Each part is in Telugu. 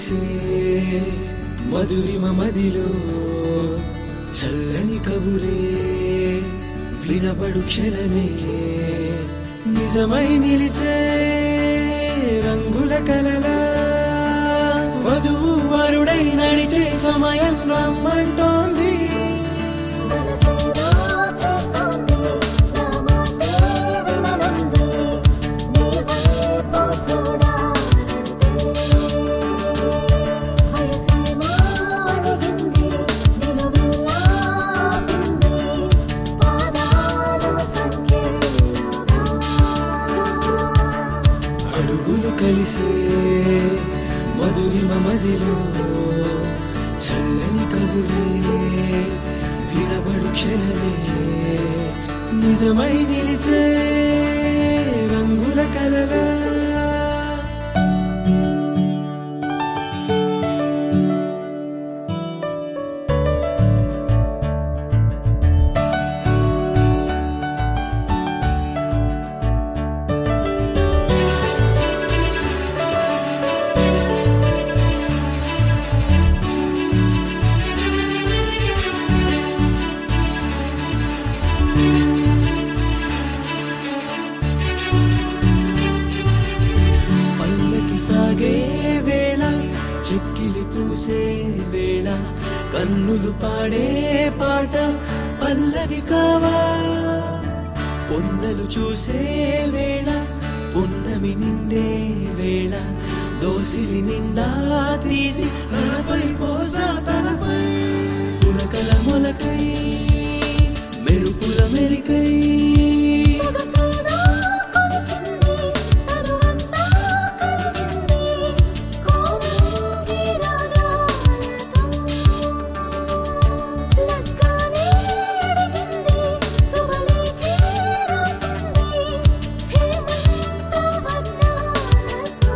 కలిసే మధురిమ మదిలో చల్లని కబురే వినబడు క్షణమే నిజమై నిలిచే రంగుల కలలా వధువు వరుడై నడిచే సమయం రమ్మంటోంది మనసేదో చేస్తోంది నా మాటే విననంది నీ వైపు చూడాలంటే వయసేమో అలిగింది నిలువెల్లాపింది పాదాలు సంఖ్యలుగా అడుగులు కలిసే మధురిమ మదిలో చల్లని కబురే వినబడు క్షణమే నిజమై నిలిచే రంగుల కలలా పల్లకి సాగే వేళ చెక్కిలి పూసే వేళ కన్నులు పాడే పాట పల్లవి కావా పొన్నలు చూసే వేళ పున్నమి నిండే వేళ దోసిలి నిండా తీసి తనపై పోసా తనపై పులకల మొలకై మెరుపుల మెరికై సొగసేదో కొలికింది తనువంతా కరిగింది కోరింగి రాగాలతో లగ్గానే అడిగింది శుభలేఖే రాసింది హేమంత వర్ణాలతో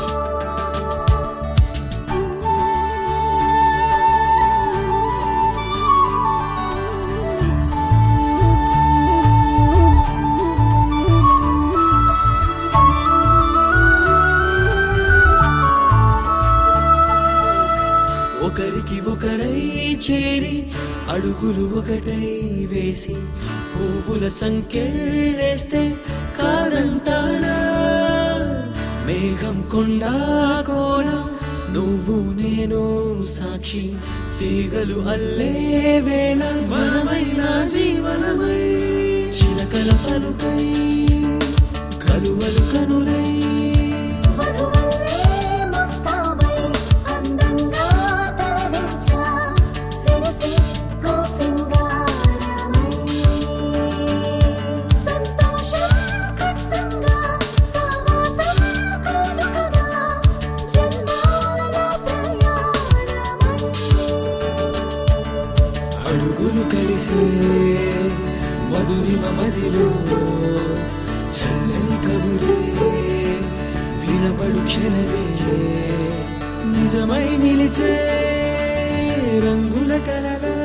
ఒకరికి ఒకరై చేరి అడుగులు ఒకటై వేసి పువ్వుల సంఖ్యలేస్తే కాదంటానా మేఘం కొండా కోన నువ్వు నేను సాక్షి తీగలు అల్లే వేళ వనమైన జీవనమై చిలకల పలుకై కలువలు కనులై వధువల్లే ముస్తాబై అందంగా తలదించా సిరిసి సింగారమై సంతోషం కట్నంగా సావాసం కానుకగా జన్మాల ప్రయాణమై అడుగులు కలిసే మధురిమ మదిలో చల్లని కబురే వినబడు క్షణమే నిజమై నిలిచే రంగుల కలలా